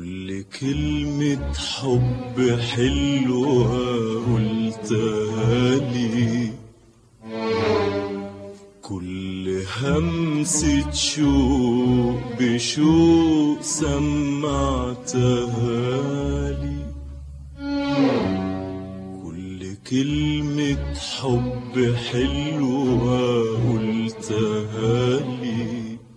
كل كلمة حب حلوة قلتها لي كل همسة شوق بشوق سمعتها لي كل كلمة حب حلوة قلتها لي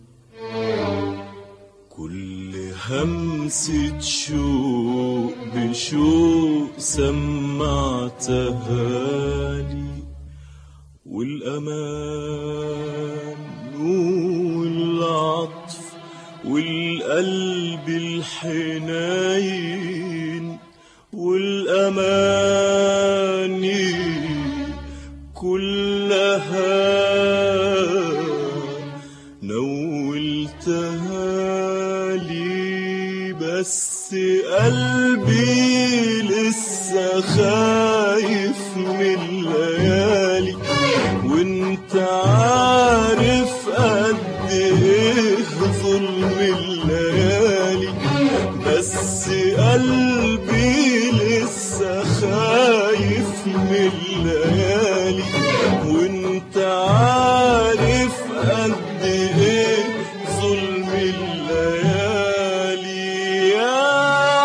كل همسة شوق بشوق سمعتها لي والأمان والعطف والقلب الحنين والأماني كلها نولتها لي بس قلبي لسه خايف من الليالي وانت عارف قد ايه ظلم الليالي بس قلبي لسه خايف من الليالي وانت عارف قد ايه ظلم الليالي يا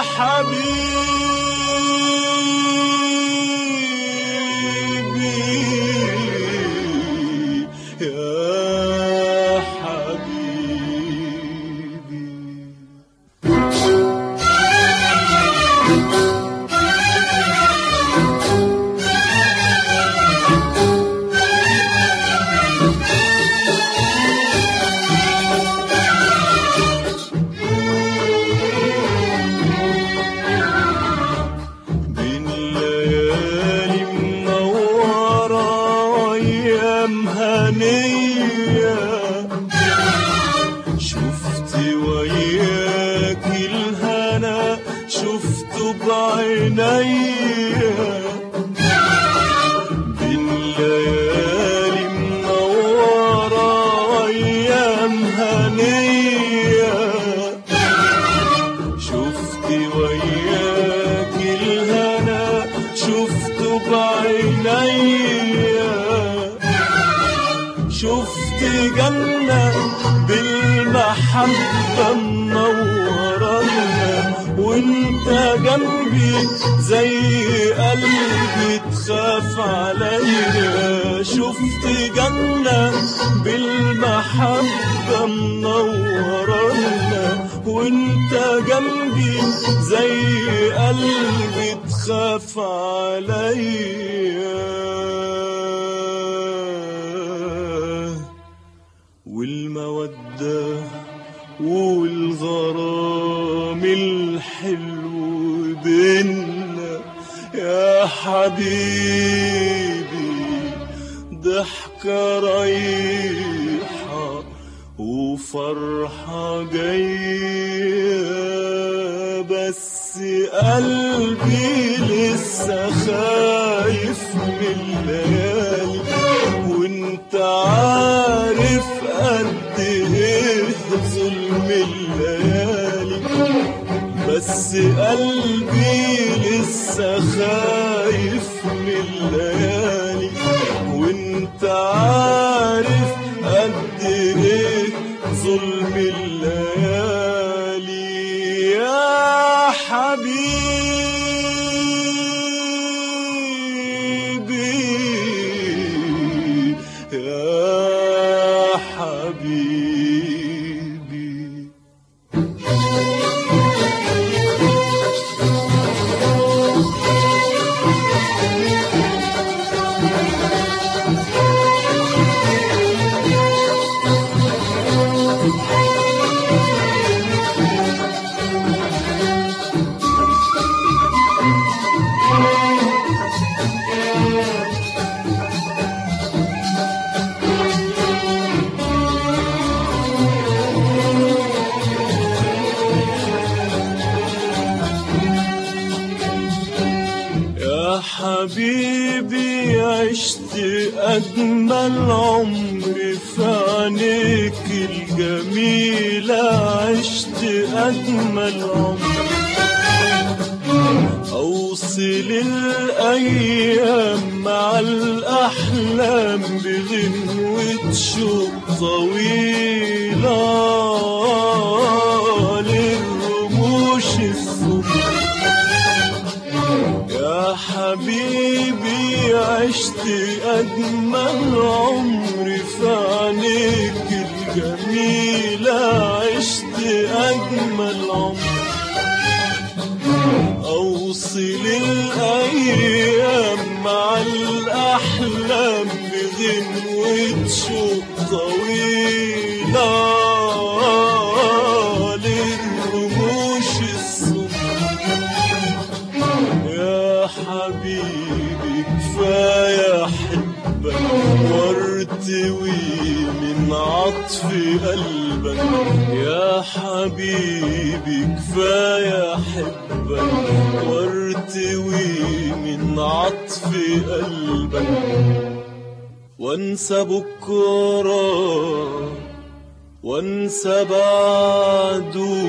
حبيبي يا حبيبي بين ليالي منورة وأيام هنية شفت وياك الهنا شفته بعينيا بين ليالي منورة وأيام هنية شفت وياك الهنا شفته بعينيا شفت جنة بالمحبة منورنا وانت جنبي زي قلبي تخاف عليا شفت جنة بالمحبة منورنا وانت جنبي زي قلبي تخاف عليا والمودة والغرام الحلو بينا يا حبيبي ضحكة رايحة وفرحة جاية بس قلبي لسه خايف من الليالي وانت عارف قد ايه ظلم الليالي بس قلبي لسه خايف من الليالي وانت عارف قد ايه ظلم الليالي يا حبيبي يا حبيبي يا حبيبي عشت أجمل عمر في عينيك الجميلة عشت أجمل عمر أوصل الأيام مع الأحلام بغنوة شوق طويلة للرموش الصبح يا حبيبي عشت أجمل عمر في عينيك الجميلة عشت أجمل عمر أوصل الأيام مع الأحلام بغنوة شوق طويلة للرموش الصبح يا حبيبي كفاية أحبك وارتوي من عطف قلبك يا حبيبي كفاية أحبك وارتوي من عطف قلبك وانسى بكره وانسى بعده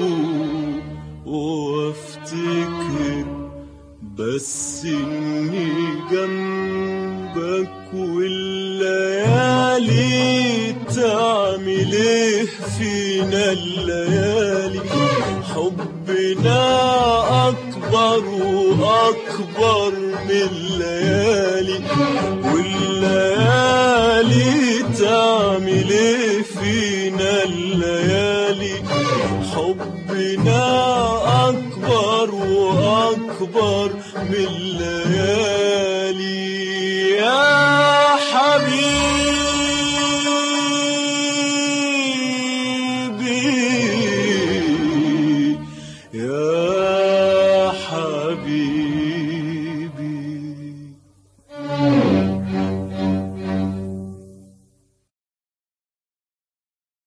وافتكر بس اني جنبك والليالي تعمل ايه فينا الليالي حبنا اكبر واكبر من الليالي والليالي تعمل ايه فينا الليالي حبنا أكبر وأكبر من الليالي يا حبيبي